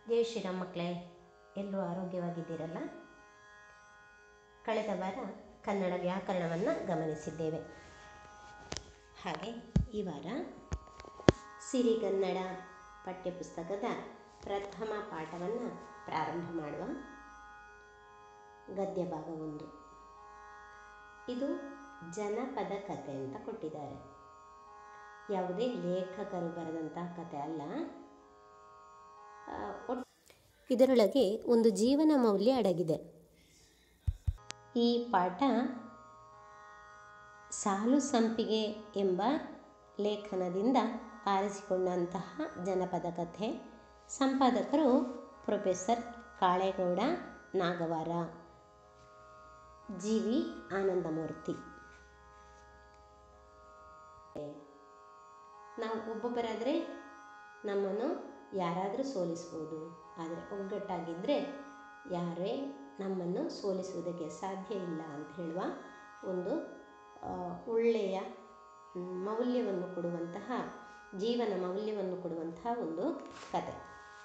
ಜೈ ಶ್ರೀರಾಮ್ ಮಕ್ಕಳೇ ಎಲ್ಲರೂ ಆರೋಗ್ಯವಾಗಿದ್ದೀರಲ್ಲ ಕಳೆದ ವಾರ ಕನ್ನಡ ವ್ಯಾಕರಣವನ್ನು ಗಮನಿಸಿದ್ದೇವೆ ಹಾಗೆ ಈ ವಾರ ಸಿರಿಗನ್ನಡ ಪಠ್ಯಪುಸ್ತಕದ ಪ್ರಥಮ ಪಾಠವನ್ನು ಪ್ರಾರಂಭ ಮಾಡುವ ಗದ್ಯ ಭಾಗ ಒಂದು ಇದು ಜನಪದ ಕಥೆ ಅಂತ ಕೊಟ್ಟಿದ್ದಾರೆ ಯಾವುದೇ ಲೇಖಕರು ಬರೆದಂತಹ ಕಥೆ ಅಲ್ಲ ಆ, ಒಟ್- ಇದರೊಳಗೆ ಒಂದು ಜೀವನ ಮೌಲ್ಯ ಅಡಗಿದೆ ಈ ಪಾಠ ಸಾಲು ಸಂಪಿಗೆ ಎಂಬ ಲೇಖನದಿಂದ ಆರಿಸಿಕೊಂಡಂತಹ ಜನಪದ ಕಥೆ ಸಂಪಾದಕರು professor Kalegowda Nagavara G V Anandamurthy ನಾವು ಒಬ್ಬೊಬ್ಬರಾದರೆ ನಮ್ಮನ್ನು ಯಾರಾದರೂ ಸೋಲಿಸ್ಬೋದು ಆದರೆ ಒಗ್ಗಟ್ಟಾಗಿದ್ದರೆ ಯಾರೇ ನಮ್ಮನ್ನು ಸೋಲಿಸುವುದಕ್ಕೆ ಸಾಧ್ಯ ಇಲ್ಲ ಅಂತ ಹೇಳುವ ಒಂದು ಆ, ಒಳ್ಳೆಯ ಮ್, ಮೌಲ್ಯವನ್ನು ಕೊಡುವಂತಹ ಜೀವನ ಮೌಲ್ಯವನ್ನು ಕೊಡುವಂತಹ ಒಂದು ಕತೆ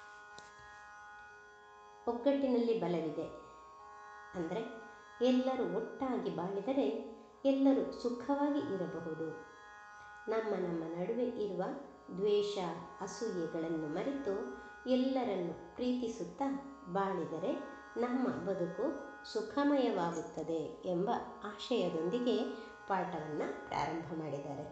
ಒಗ್ಗಟ್ಟಿನಲ್ಲಿ ಬಲವಿದೆ ಅಂದರೆ ಎಲ್ಲರೂ ಒಟ್ಟಾಗಿ ಬಾಳಿದರೆ ಎಲ್ಲರೂ ಸುಖವಾಗಿ ಇರಬಹುದು ನಮ್ಮ ನಮ್ಮ ನಡುವೆ ಇರುವ ದ್ವೇಷ ಅಸೂಯೆಗಳನ್ನು ಮರೆತು ಎಲ್ಲರನ್ನು ಪ್ರೀತಿಸುತ್ತಾ ಬಾಳಿದರೆ ನಮ್ಮ ಬದುಕು ಸುಖಮಯವಾಗುತ್ತದೆ ಎಂಬ ಆಶಯದೊಂದಿಗೆ ಪಾಠವನ್ನು ಪ್ರಾರಂಭ ಮಾಡಿದ್ದಾರೆ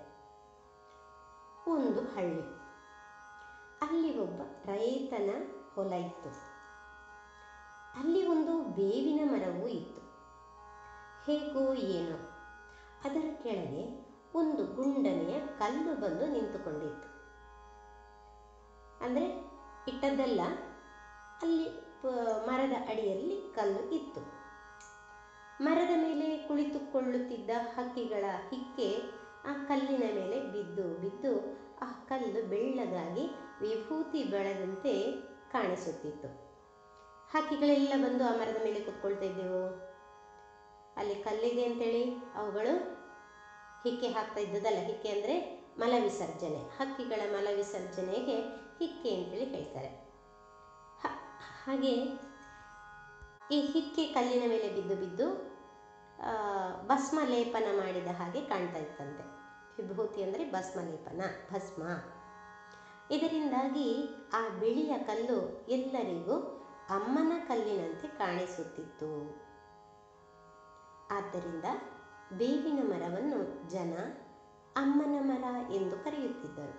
ಒಂದು ಹಳ್ಳಿ ಅಲ್ಲಿ ಒಬ್ಬ ರೈತನ ಹೊಲ ಇತ್ತು ಅಲ್ಲಿ ಒಂದು ಬೇವಿನ ಮರವೂ ಇತ್ತು ಹೇಗೋ ಏನೋ ಅದರ ಕೆಳಗೆ ಒಂದು ಗುಂಡನೆಯ ಕಲ್ಲು ಬಂದು ನಿಂತುಕೊಂಡಿತ್ತು ಅಂದರೆ ಇಟ್ಟದ್ದಲ್ಲ ಅಲ್ಲಿ ಪ- ಮರದ ಅಡಿಯಲ್ಲಿ ಕಲ್ಲು ಇತ್ತು ಮರದ ಮೇಲೆ ಕುಳಿತುಕೊಳ್ಳುತ್ತಿದ್ದ ಹಕ್ಕಿಗಳ ಹಿಕ್ಕೆ ಆ ಕಲ್ಲಿನ ಮೇಲೆ ಬಿದ್ದು ಬಿದ್ದು ಆ ಕಲ್ಲು ಬೆಳ್ಳಗಾಗಿ ವಿಭೂತಿ ಬೆಳೆದಂತೆ ಕಾಣಿಸುತ್ತಿತ್ತು ಹಕ್ಕಿಗಳೆಲ್ಲ ಬಂದು ಆ ಮರದ ಮೇಲೆ ಕೂತ್ಕೊಳ್ತಾ ಇದ್ದೆವು ಅಲ್ಲಿ ಕಲ್ಲಿದೆ ಅಂತೇಳಿ ಅವುಗಳು ಹಿಕ್ಕೆ ಹಾಕ್ತಾ ಇದ್ದದಲ್ಲ ಹಿಕ್ಕೆ ಅಂದರೆ ಮಲ ವಿಸರ್ಜನೆ ಹಕ್ಕಿಗಳ ಮಲ ವಿಸರ್ಜನೆಗೆ ಹಿಕ್ಕೆ ಅಂತೇಳಿ ಹೇಳ್ತಾರೆ ಹ- ಹಾಗೆ ಈ ಹಿಕ್ಕೆ ಕಲ್ಲಿನ ಮೇಲೆ ಬಿದ್ದು ಬಿದ್ದು ಆ, ಭಸ್ಮ ಲೇಪನ ಮಾಡಿದ ಹಾಗೆ ಕಾಣ್ತಾ ಇತ್ತಂತೆ ವಿಭೂತಿ ಅಂದರೆ ಭಸ್ಮ ಲೇಪನ ಭಸ್ಮ ಇದರಿಂದಾಗಿ ಆ ಬಿಳಿಯ ಕಲ್ಲು ಎಲ್ಲರಿಗೂ ಅಮ್ಮನ ಕಲ್ಲಿನಂತೆ ಕಾಣಿಸುತ್ತಿತ್ತು ಆದ್ದರಿಂದ ಬೇವಿನ ಮರವನ್ನು ಜನ ಅಮ್ಮನ ಮರ ಎಂದು ಕರೆಯುತ್ತಿದ್ದರು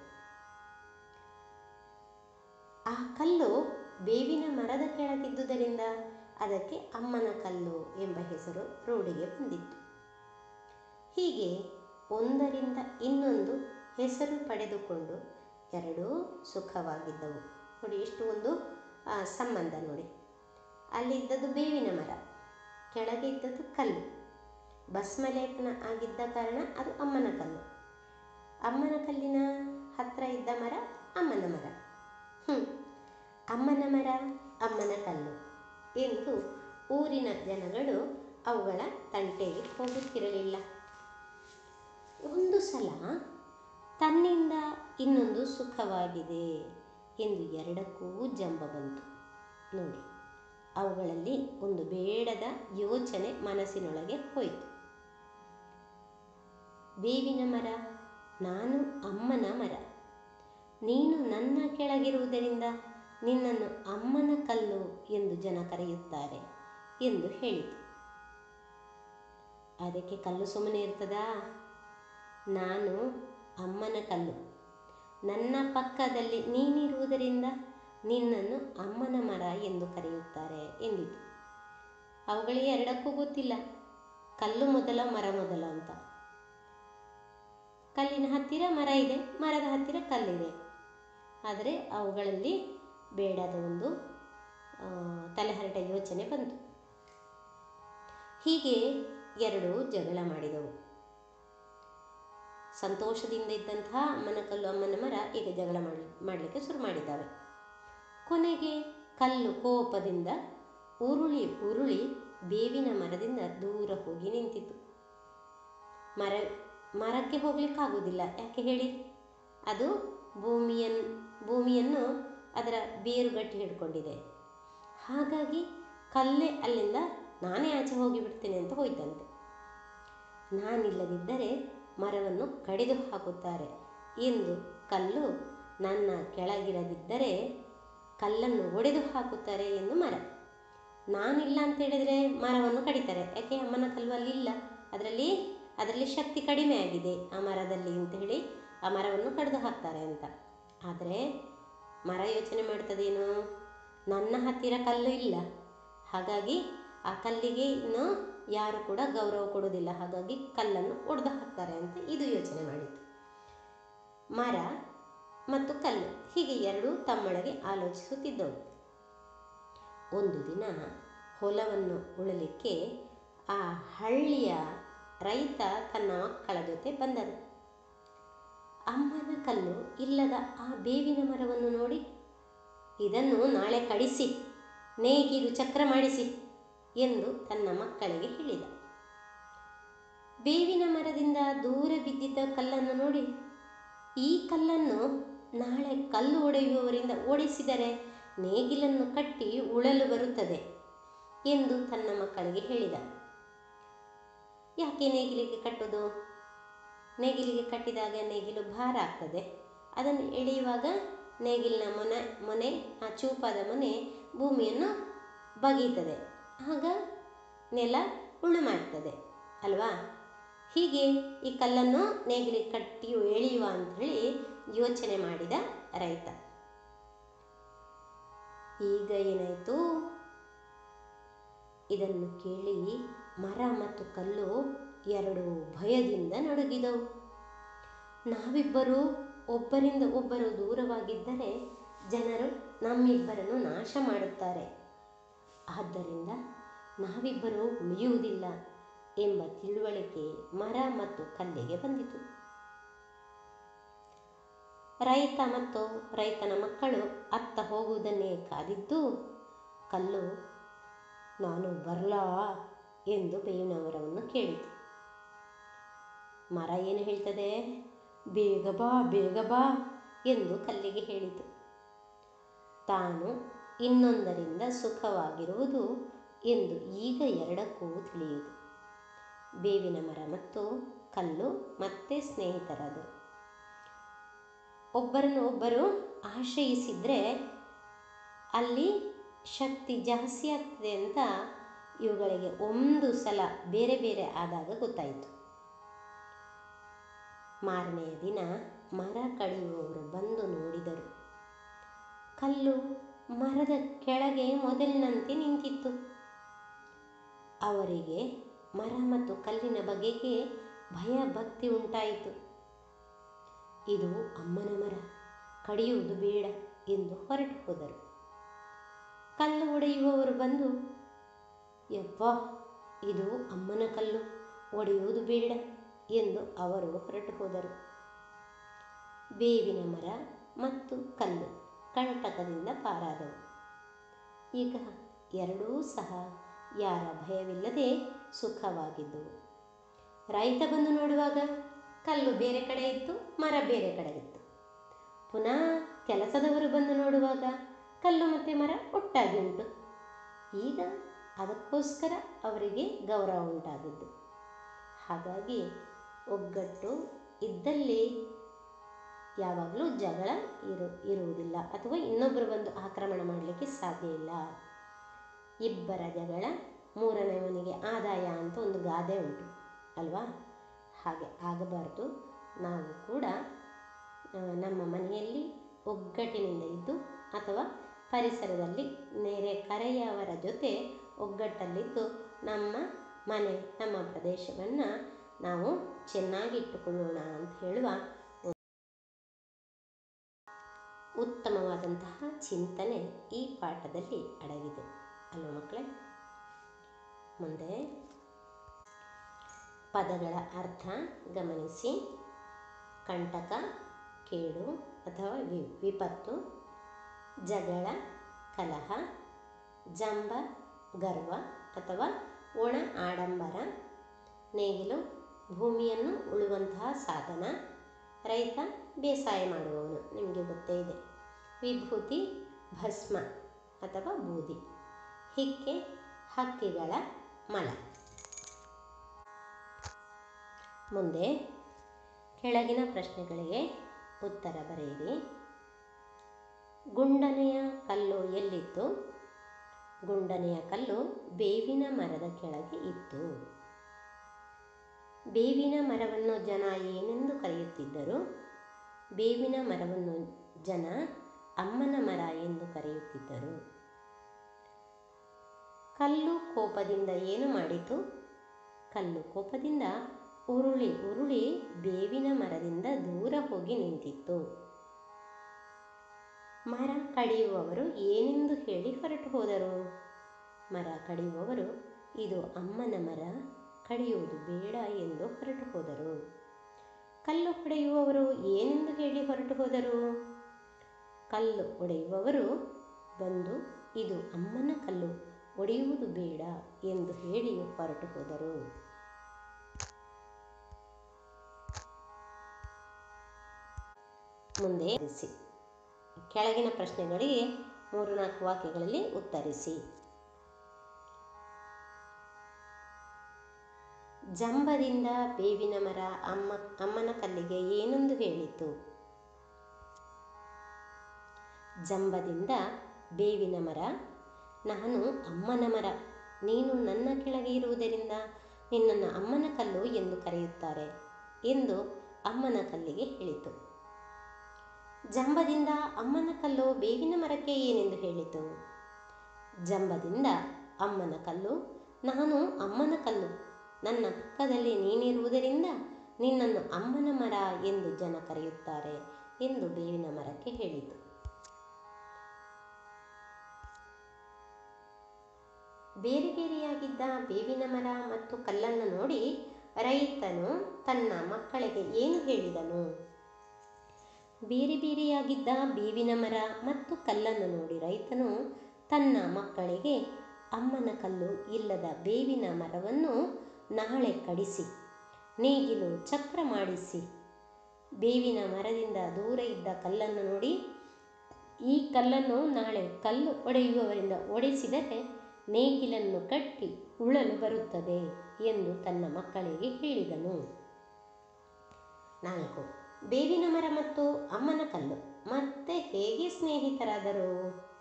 ಆ ಕಲ್ಲು ಬೇವಿನ ಮರದ ಕೆಳಗಿದ್ದುದರಿಂದ ಅದಕ್ಕೆ ಅಮ್ಮನ ಕಲ್ಲು ಎಂಬ ಹೆಸರು ರೂಢಿಗೆ ಬಂದಿತ್ತು ಹೀಗೆ ಒಂದರಿಂದ ಇನ್ನೊಂದು ಹೆಸರು ಪಡೆದುಕೊಂಡು ಎರಡೂ ಸುಖವಾಗಿದ್ದವು ನೋಡಿ ಎಷ್ಟು ಒಂದು ಆ, ಸಂಬಂಧ ನೋಡಿ ಅಲ್ಲಿ ಇದ್ದದ್ದು ಬೇವಿನ ಮರ ಕೆಳಗೆ ಇದ್ದದ್ದು ಕಲ್ಲು ಭಸ್ಮಲೇಪನ ಆಗಿದ್ದ ಕಾರಣ ಅದು ಅಮ್ಮನ ಕಲ್ಲು ಅಮ್ಮನ ಕಲ್ಲಿನ ಹತ್ರ ಇದ್ದ ಮರ ಅಮ್ಮನ ಮರ ಹ್ಮ್. ಅಮ್ಮನ ಮರ ಅಮ್ಮನ ಕಲ್ಲು ಎಂದು ಊರಿನ ಜನಗಳು ಅವುಗಳ ತಂಟೆಗೆ ಹೋಗುತ್ತಿರಲಿಲ್ಲ ಒಂದು ಸಲ ತನ್ನಿಂದ ಇನ್ನೊಂದು ಸುಖವಾಗಿದೆ ಎಂದು ಎರಡಕ್ಕೂ ಜಂಬ ಬಂತು ನೋಡಿ ಅವುಗಳಲ್ಲಿ ಒಂದು ಬೇಡದ ಯೋಚನೆ ಮನಸ್ಸಿನೊಳಗೆ ಹೋಯಿತು ಬೇವಿನ ಮರ ನಾನು ಅಮ್ಮನ ಮರ ನೀನು ನನ್ನ ಕೆಳಗಿರುವುದರಿಂದ ನಿನ್ನನ್ನು ಅಮ್ಮನ ಕಲ್ಲು ಎಂದು ಜನ ಕರೆಯುತ್ತಾರೆ ಎಂದು ಹೇಳಿತು ಅದಕ್ಕೆ ಕಲ್ಲು ಸುಮ್ಮನೆ ಇರ್ತದಾ ನಾನು ಅಮ್ಮನ ಕಲ್ಲು ನನ್ನ ಪಕ್ಕದಲ್ಲಿ ನೀನಿರುವುದರಿಂದ ನಿನ್ನನ್ನು ಅಮ್ಮನ ಮರ ಎಂದು ಕರೆಯುತ್ತಾರೆ ಎಂದಿತು ಅವುಗಳಿಗೆ ಎರಡಕ್ಕೂ ಗೊತ್ತಿಲ್ಲ ಕಲ್ಲು ಮೊದಲ ಮರ ಮೊದಲ ಅಂತ ಕಲ್ಲಿನ ಹತ್ತಿರ ಮರ ಇದೆ ಮರದ ಹತ್ತಿರ ಕಲ್ಲಿದೆ ಆದರೆ ಅವುಗಳಲ್ಲಿ ಬೇಡದ ಒಂದು ಆ, ತಲೆಹರಟ ಯೋಚನೆ ಬಂತು ಹೀಗೆ ಎರಡು ಜಗಳ ಮಾಡಿದವು ಸಂತೋಷದಿಂದ ಇದ್ದಂತಹ ಅಮ್ಮನ ಕಲ್ಲು ಅಮ್ಮನ ಮರ ಈಗ ಜಗಳ ಮಾಡಿ ಮಾಡಲಿಕ್ಕೆ ಶುರು ಮಾಡಿದ್ದಾವೆ ಕೊನೆಗೆ ಕಲ್ಲು ಕೋಪದಿಂದ ಉರುಳಿ ಉರುಳಿ ಬೇವಿನ ಮರದಿಂದ ದೂರ ಹೋಗಿ ನಿಂತಿತು ಮರ ಮರಕ್ಕೆ ಹೋಗ್ಲಿಕ್ಕಾಗುವುದಿಲ್ಲ ಯಾಕೆ ಹೇಳಿ ಅದು ಭೂಮಿಯನ್ ಭೂಮಿಯನ್ನು ಅದರ ಬೇರು ಗಟ್ಟಿ ಹಿಡ್ಕೊಂಡಿದೆ ಹಾಗಾಗಿ ಕಲ್ಲೇ ಅಲ್ಲಿಂದ ನಾನೇ ಆಚೆ ಹೋಗಿಬಿಡ್ತೇನೆ ಅಂತ ಹೋಯ್ತಂತೆ ನಾನಿಲ್ಲದಿದ್ದರೆ ಮರವನ್ನು ಕಡಿದು ಹಾಕುತ್ತಾರೆ ಎಂದು ಕಲ್ಲು ನನ್ನ ಕೆಳಗಿರದಿದ್ದರೆ ಕಲ್ಲನ್ನು ಒಡೆದು ಹಾಕುತ್ತಾರೆ ಎಂದು ಮರ ನಾನಿಲ್ಲ ಅಂತ ಹೇಳಿದರೆ ಮರವನ್ನು ಕಡಿತಾರೆ ಯಾಕೆ ಅಮ್ಮನ ಕಲ್ಲು ಅಲ್ಲಿ ಇಲ್ಲ ಅದರಲ್ಲಿ ಅದರಲ್ಲಿ ಶಕ್ತಿ ಕಡಿಮೆ ಆಗಿದೆ ಆ ಮರದಲ್ಲಿ ಅಂತ ಹೇಳಿ ಆ ಮರವನ್ನು ಕಡಿದು ಹಾಕ್ತಾರೆ ಅಂತ ಆದರೆ ಮರ ಯೋಚನೆ ಮಾಡ್ತದೇನು ನನ್ನ ಹತ್ತಿರ ಕಲ್ಲು ಇಲ್ಲ ಹಾಗಾಗಿ ಆ ಕಲ್ಲಿಗೆ ಇನ್ನು ಯಾರು ಕೂಡ ಗೌರವ ಕೊಡೋದಿಲ್ಲ ಹಾಗಾಗಿ ಕಲ್ಲನ್ನು ಒಡೆದು ಹಾಕ್ತಾರೆ ಅಂತ ಇದು ಯೋಚನೆ ಮಾಡಿತು ಮರ ಮತ್ತು ಕಲ್ಲು ಹೀಗೆ ಎರಡೂ ತಮ್ಮೊಳಗೆ ಆಲೋಚಿಸುತ್ತಿದ್ದವು ಒಂದು ದಿನ ಹೊಲವನ್ನು ಉಳಲಿಕ್ಕೆ ಆ ಹಳ್ಳಿಯ ರೈತ ತನ್ನ ಮಕ್ಕಳ ಜೊತೆ ಬಂದರು ಅಮ್ಮನ ಕಲ್ಲು ಇಲ್ಲದ ಆ ಬೇವಿನ ಮರವನ್ನು ನೋಡಿ ಇದನ್ನು ನಾಳೆ ಕಡಿಸಿ ನೇಗಿಲು ಚಕ್ರ ಮಾಡಿಸಿ ಎಂದು ತನ್ನ ಮಕ್ಕಳಿಗೆ ಹೇಳಿದ ಬೇವಿನ ಮರದಿಂದ ದೂರ ಬಿದ್ದಿದ್ದ ಕಲ್ಲನ್ನು ನೋಡಿ ಈ ಕಲ್ಲನ್ನು ನಾಳೆ ಕಲ್ಲು ಒಡೆಯುವವರಿಂದ ಓಡಿಸಿದರೆ ನೇಗಿಲನ್ನು ಕಟ್ಟಿ ಉಳಲು ಬರುತ್ತದೆ ಎಂದು ತನ್ನ ಮಕ್ಕಳಿಗೆ ಹೇಳಿದ ಯಾಕೆ ನೇಗಿಲಿಗೆ ಕಟ್ಟೋದು ನೇಗಿಲಿಗೆ ಕಟ್ಟಿದಾಗ ನೇಗಿಲು ಭಾರ ಆಗ್ತದೆ ಅದನ್ನು ಎಳೆಯುವಾಗ ನೇಗಿಲಿನ ಮೊನೆ ಮೊನೆ ಆ ಚೂಪಾದ ಮೊನೆ ಭೂಮಿಯನ್ನು ಬಗೀತದೆ ಆಗ ನೆಲ ಉಳುಮಾಗ್ತದೆ ಅಲ್ವಾ ಹೀಗೆ ಈ ಕಲ್ಲನ್ನು ನೇಗಿಲಿಗೆ ಕಟ್ಟಿ ಎಳೆಯುವ ಅಂಥೇಳಿ ಯೋಚನೆ ಮಾಡಿದ ರೈತ ಈಗ ಏನಾಯಿತು ಇದನ್ನು ಕೇಳಿ ಮರ ಮತ್ತು ಕಲ್ಲು ಎರಡು ಭಯದಿಂದ ನಡುಗಿದವು ನಾವಿಬ್ಬರು ಒಬ್ಬರಿಂದ ಒಬ್ಬರು ದೂರವಾಗಿದ್ದರೆ ಜನರು ನಮ್ಮಿಬ್ಬರನ್ನು ನಾಶ ಮಾಡುತ್ತಾರೆ ಆದ್ದರಿಂದ ನಾವಿಬ್ಬರು ಉಳಿಯುವುದಿಲ್ಲ ಎಂಬ ತಿಳುವಳಿಕೆ ಮರ ಮತ್ತು ಕಲ್ಲಿಗೆ ಬಂದಿತು ರೈತ ಮತ್ತು ರೈತನ ಮಕ್ಕಳು ಅತ್ತ ಹೋಗುವುದನ್ನೇ ಕಾದಿದ್ದು ಕಲ್ಲು ನಾನು ಬರಲಾ ಎಂದು ಬೇವಿನ ಮರವನ್ನು ಕೇಳಿತು ಮರ ಏನು ಹೇಳ್ತದೆ ಬೇಗ ಬಾ ಬೇಗ ಬಾ ಎಂದು ಕಲ್ಲಿಗೆ ಹೇಳಿತು ತಾನು ಇನ್ನೊಂದರಿಂದ ಸುಖವಾಗಿರುವುದು ಎಂದು ಈಗ ಎರಡಕ್ಕೂ ತಿಳಿಯುವುದು ಬೇವಿನ ಮರ ಮತ್ತು ಕಲ್ಲು ಮತ್ತೆ ಸ್ನೇಹಿತರಾದರು ಒಬ್ಬರನ್ನು ಒಬ್ಬರು ಆಶ್ರಯಿಸಿದರೆ ಅಲ್ಲಿ ಶಕ್ತಿ ಜಾಸ್ತಿ ಆಗ್ತದೆ ಅಂತ ಇವುಗಳಿಗೆ ಒಂದು ಸಲ ಬೇರೆ ಬೇರೆ ಆದಾಗ ಗೊತ್ತಾಯಿತು ಮಾರನೆಯ ದಿನ ಮರ ಕಡಿಯುವವರು ಬಂದು ನೋಡಿದರು ಕಲ್ಲು ಮರದ ಕೆಳಗೆ ಮೊದಲಿನಂತೆ ನಿಂತಿತ್ತು ಅವರಿಗೆ ಮರ ಮತ್ತು ಕಲ್ಲಿನ ಬಗೆಗೆ ಭಯ ಭಕ್ತಿ ಉಂಟಾಯಿತು ಇದು ಅಮ್ಮನ ಮರ ಕಡಿಯುವುದು ಬೇಡ ಎಂದು ಹೊರಟು ಹೋದರು ಕಲ್ಲು ಒಡೆಯುವವರು ಬಂದು ಯಪ್ಪ ಇದು ಅಮ್ಮನ ಕಲ್ಲು ಒಡೆಯುವುದು ಬೇಡ ಎಂದು ಅವರು ಹೊರಟು ಹೋದರು ಬೇವಿನ ಮರ ಮತ್ತು ಕಲ್ಲು ಕಂಟಕದಿಂದ ಪಾರಾದವು ಈಗ ಎರಡೂ ಸಹ ಯಾರ ಭಯವಿಲ್ಲದೆ ಸುಖವಾಗಿದ್ದವು ರೈತ ಬಂದು ನೋಡುವಾಗ ಕಲ್ಲು ಬೇರೆ ಕಡೆ ಇತ್ತು ಮರ ಬೇರೆ ಕಡೆ ಇತ್ತು ಪುನಃ ಕೆಲಸದವರು ಬಂದು ನೋಡುವಾಗ ಕಲ್ಲು ಮತ್ತು ಮರ ಒಟ್ಟಾಗಿ ಉಂಟು ಈಗ ಅದಕ್ಕೋಸ್ಕರ ಅವರಿಗೆ ಗೌರವ ಉಂಟಾದದ್ದು ಹಾಗಾಗಿ ಒಗ್ಗಟ್ಟು ಇದ್ದಲ್ಲಿ ಯಾವಾಗಲೂ ಜಗಳ ಇರು ಇರುವುದಿಲ್ಲ ಅಥವಾ ಇನ್ನೊಬ್ಬರು ಬಂದು ಆಕ್ರಮಣ ಮಾಡಲಿಕ್ಕೆ ಸಾಧ್ಯ ಇಲ್ಲ ಇಬ್ಬರ ಜಗಳ ಮೂರನೆಯವನಿಗೆ ಆದಾಯ ಅಂತ ಒಂದು ಗಾದೆ ಉಂಟು ಅಲ್ವಾ ಹಾಗೆ ಆಗಬಾರ್ದು ನಾವು ಕೂಡ ಆ, ನಮ್ಮ ಮನೆಯಲ್ಲಿ ಒಗ್ಗಟ್ಟಿನಿಂದ ಇದ್ದು ಅಥವಾ ಪರಿಸರದಲ್ಲಿ ನೆರೆ ಕರೆಯವರ ಜೊತೆ ಒಗ್ಗಟ್ಟಲ್ಲಿದ್ದು ನಮ್ಮ ಮನೆ ನಮ್ಮ ಪ್ರದೇಶವನ್ನು ನಾವು ಚೆನ್ನಾಗಿ ಇಟ್ಟುಕೊಳ್ಳೋಣ ಅಂತ ಹೇಳುವ ಉತ್ತಮವಾದಂತಹ ಚಿಂತನೆ ಈ ಪಾಠದಲ್ಲಿ ಅಡಗಿದೆ ಅಲ್ವ ಮಕ್ಕಳೇ ಮುಂದೆ ಪದಗಳ ಅರ್ಥ ಗಮನಿಸಿ ಕಂಟಕ ಕೇಡು ಅಥವಾ ವಿ ವಿಪತ್ತು ಜಗಳ ಕಲಹ ಜಂಬ ಗರ್ವ ಅಥವಾ ಒಣ ಆಡಂಬರ ನೇಗಿಲು ಭೂಮಿಯನ್ನು ಉಳುವಂತಹ ಸಾಧನ ರೈತ ಬೇಸಾಯ ಮಾಡುವವನು ನಿಮಗೆ ಗೊತ್ತೇ ಇದೆ ವಿಭೂತಿ ಭಸ್ಮ ಅಥವಾ ಬೂದಿ ಹಿಕ್ಕೆ ಹಕ್ಕಿಗಳ ಮಲ ಮುಂದೆ ಕೆಳಗಿನ ಪ್ರಶ್ನೆಗಳಿಗೆ ಉತ್ತರ ಬರೆಯಿರಿ ಗುಂಡನೆಯ ಕಲ್ಲು ಎಲ್ಲಿತ್ತು ಗುಂಡನೆಯ ಕಲ್ಲು ಬೇವಿನ ಮರದ ಕೆಳಗೆ ಇತ್ತು ಬೇವಿನ ಮರವನ್ನು ಜನ ಏನೆಂದು ಕರೆಯುತ್ತಿದ್ದರು ಬೇವಿನ ಮರವನ್ನು ಜನ ಅಮ್ಮನ ಮರ ಎಂದು ಕರೆಯುತ್ತಿದ್ದರು ಕಲ್ಲು ಕೋಪದಿಂದ ಏನು ಮಾಡಿತು ಕಲ್ಲು ಕೋಪದಿಂದ ಉರುಳಿ ಉರುಳಿ ಬೇವಿನ ಮರದಿಂದ ದೂರ ಹೋಗಿ ನಿಂತಿತ್ತು ಮರ ಕಡಿಯುವವರು ಏನೆಂದು ಹೇಳಿ ಹೊರಟು ಹೋದರು ಮರ ಕಡಿಯುವವರು ಇದು ಅಮ್ಮನ ಮರ ಕಡಿಯುವುದು ಬೇಡ ಎಂದು ಹೊರಟು ಹೋದರು ಕಲ್ಲು ಹೊಡೆಯುವವರು ಏನೆಂದು ಹೇಳಿ ಹೊರಟು ಹೋದರು ಕಲ್ಲು ಒಡೆಯುವವರು ಬಂದು ಇದು ಅಮ್ಮನ ಕಲ್ಲು ಒಡೆಯುವುದು ಬೇಡ ಎಂದು ಹೇಳಿ ಹೊರಟು ಹೋದರು ಮುಂದೆ ಉತ್ತರಿಸಿ ಕೆಳಗಿನ ಪ್ರಶ್ನೆಗಳಿಗೆ ಮೂರು ನಾಲ್ಕು ವಾಕ್ಯಗಳಲ್ಲಿ ಉತ್ತರಿಸಿ ಜಂಬದಿಂದ ಬೇವಿನ ಮರ ಅಮ್ಮ ಅಮ್ಮನ ಕಲ್ಲಿಗೆ ಏನೆಂದು ಹೇಳಿತು ಜಂಬದಿಂದ ಬೇವಿನ ಮರ ನಾನು ಅಮ್ಮನ ಮರ ನೀನು ನನ್ನ ಕೆಳಗೆ ಇರುವುದರಿಂದ ನಿನ್ನನ್ನು ಅಮ್ಮನ ಕಲ್ಲು ಎಂದು ಕರೆಯುತ್ತಾರೆ ಎಂದು ಅಮ್ಮನ ಕಲ್ಲಿಗೆ ಹೇಳಿತು ಜಂಬದಿಂದ ಅಮ್ಮನ ಕಲ್ಲು ಬೇವಿನ ಮರಕ್ಕೆ ಏನೆಂದು ಹೇಳಿತು ಜಂಬದಿಂದ ಅಮ್ಮನ ಕಲ್ಲು ನಾನು ಅಮ್ಮನ ಕಲ್ಲು ನನ್ನ ಪಕ್ಕದಲ್ಲಿ ನೀನಿರುವುದರಿಂದ ನಿನ್ನನ್ನು ಅಮ್ಮನ ಮರ ಎಂದು ಜನ ಕರೆಯುತ್ತಾರೆ ಎಂದು ಬೇವಿನ ಮರಕ್ಕೆ ಹೇಳಿತು ಬೇರೆ ಬೇರೆಯಾಗಿದ್ದ ಬೇವಿನ ಮರ ಮತ್ತು ಕಲ್ಲನ್ನು ನೋಡಿ ರೈತನು ತನ್ನ ಮಕ್ಕಳಿಗೆ ಏನು ಹೇಳಿದನು ಬೇರೆ ಬೇರೆಯಾಗಿದ್ದ ಬೇವಿನ ಮರ ಮತ್ತು ಕಲ್ಲನ್ನು ನೋಡಿ ರೈತನು ತನ್ನ ಮಕ್ಕಳಿಗೆ ಅಮ್ಮನ ಕಲ್ಲು ಇಲ್ಲದ ಬೇವಿನ ಮರವನ್ನು ನಾಳೆ ಕಡಿಸಿ ನೇಗಿಲು ಚಕ್ರ ಮಾಡಿಸಿ ಬೇವಿನ ಮರದಿಂದ ದೂರ ಇದ್ದ ಕಲ್ಲನ್ನು ನೋಡಿ ಈ ಕಲ್ಲನ್ನು ನಾಳೆ ಕಲ್ಲು ಒಡೆಯುವವರಿಂದ ಒಡೆಸಿದರೆ ನೇಗಿಲನ್ನು ಕಟ್ಟಿ ಉಳಲು ಬರುತ್ತದೆ ಎಂದು ತನ್ನ ಮಕ್ಕಳಿಗೆ ಹೇಳಿದನು ನಾಲ್ಕು ಬೇವಿನ ಮರ ಮತ್ತು ಅಮ್ಮನ ಕಲ್ಲು ಮತ್ತೆ ಹೇಗೆ ಸ್ನೇಹಿತರಾದರು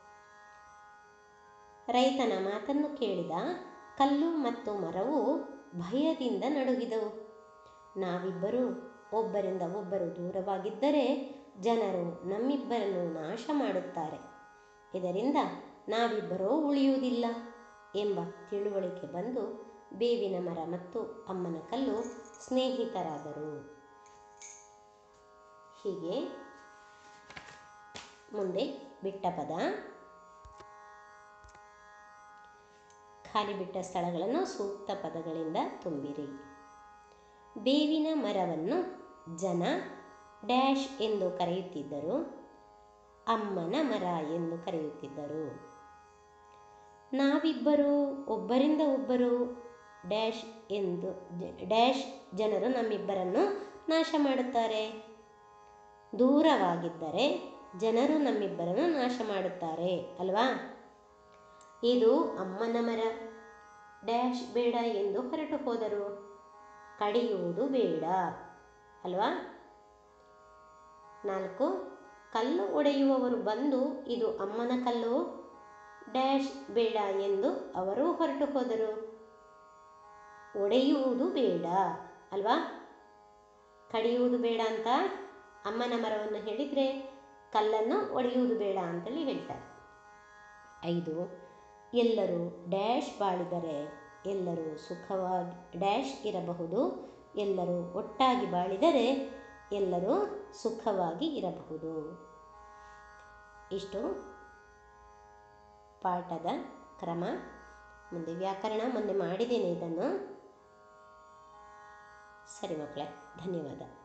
ರೈತನ ಮಾತನ್ನು ಕೇಳಿದ ಕಲ್ಲು ಮತ್ತು ಮರವು ಭಯದಿಂದ ನಡುಗಿದವು ನಾವಿಬ್ಬರು ಒಬ್ಬರಿಂದ ಒಬ್ಬರು ದೂರವಾಗಿದ್ದರೆ ಜನರು ನಮ್ಮಿಬ್ಬರನ್ನು ನಾಶ ಮಾಡುತ್ತಾರೆ ಇದರಿಂದ ನಾವಿಬ್ಬರೂ ಉಳಿಯುವುದಿಲ್ಲ ಎಂಬ ತಿಳುವಳಿಕೆ ಬಂದು ಬೇವಿನ ಮರ ಮತ್ತು ಅಮ್ಮನ ಕಲ್ಲು ಸ್ನೇಹಿತರಾದರು ಹೀಗೆ ಮುಂದೆ ಬಿಟ್ಟ ಪದ ಖಾಲಿ ಬಿಟ್ಟ ಸ್ಥಳಗಳನ್ನು ಸೂಕ್ತ ಪದಗಳಿಂದ ತುಂಬಿರಿ ಬೇವಿನ ಮರವನ್ನು ಜನ ಡ್ಯಾಶ್ ಎಂದು ಕರೆಯುತ್ತಿದ್ದರು ಅಮ್ಮನ ಮರ ಎಂದು ಕರೆಯುತ್ತಿದ್ದರು ನಾವಿಬ್ಬರು ಒಬ್ಬರಿಂದ ಒಬ್ಬರು ಡ್ಯಾಶ್ ಎಂದು ಡ್ಯಾಶ್ ಜನರು ನಮ್ಮಿಬ್ಬರನ್ನು ನಾಶ ಮಾಡುತ್ತಾರೆ ದೂರವಾಗಿದ್ದರೆ ಜನರು ನಮ್ಮಿಬ್ಬರನ್ನು ನಾಶ ಮಾಡುತ್ತಾರೆ ಅಲ್ವಾ ಇದು ಅಮ್ಮನ ಮರ ಡ್ಯಾಶ್ ಬೇಡ ಎಂದು ಹೊರಟು ಹೋದರು ಕಡಿಯುವುದು ಬೇಡ ಅಲ್ವಾ ನಾಲ್ಕು ಕಲ್ಲು ಒಡೆಯುವವರು ಬಂದು ಇದು ಅಮ್ಮನ ಕಲ್ಲು ಡ್ಯಾಶ್ ಬೇಡ ಎಂದು ಅವರು ಹೊರಟು ಹೋದರು ಒಡೆಯುವುದು ಬೇಡ ಅಲ್ವಾ ಕಡಿಯುವುದು ಬೇಡ ಅಂತ ಅಮ್ಮನ ಮರವನ್ನು ಹೇಳಿದರೆ ಕಲ್ಲನ್ನು ಒಡೆಯುವುದು ಬೇಡ ಅಂತೇಳಿ ಹೇಳ್ತಾರೆ ಐದು ಎಲ್ಲರೂ ಡ್ಯಾಶ್ ಬಾಳಿದರೆ ಎಲ್ಲರೂ ಸುಖವಾಗಿ ಡ್ಯಾಶ್ ಇರಬಹುದು ಎಲ್ಲರೂ ಒಟ್ಟಾಗಿ ಬಾಳಿದರೆ ಎಲ್ಲರೂ ಸುಖವಾಗಿ ಇರಬಹುದು ಇಷ್ಟು ಪಾಠದ ಕ್ರಮ ಮುಂದೆ ವ್ಯಾಕರಣ ಮೊನ್ನೆ ಮಾಡಿದ್ದೇನೆ ಇದನ್ನು ಸರಿ ಮಕ್ಕಳೇ ಧನ್ಯವಾದ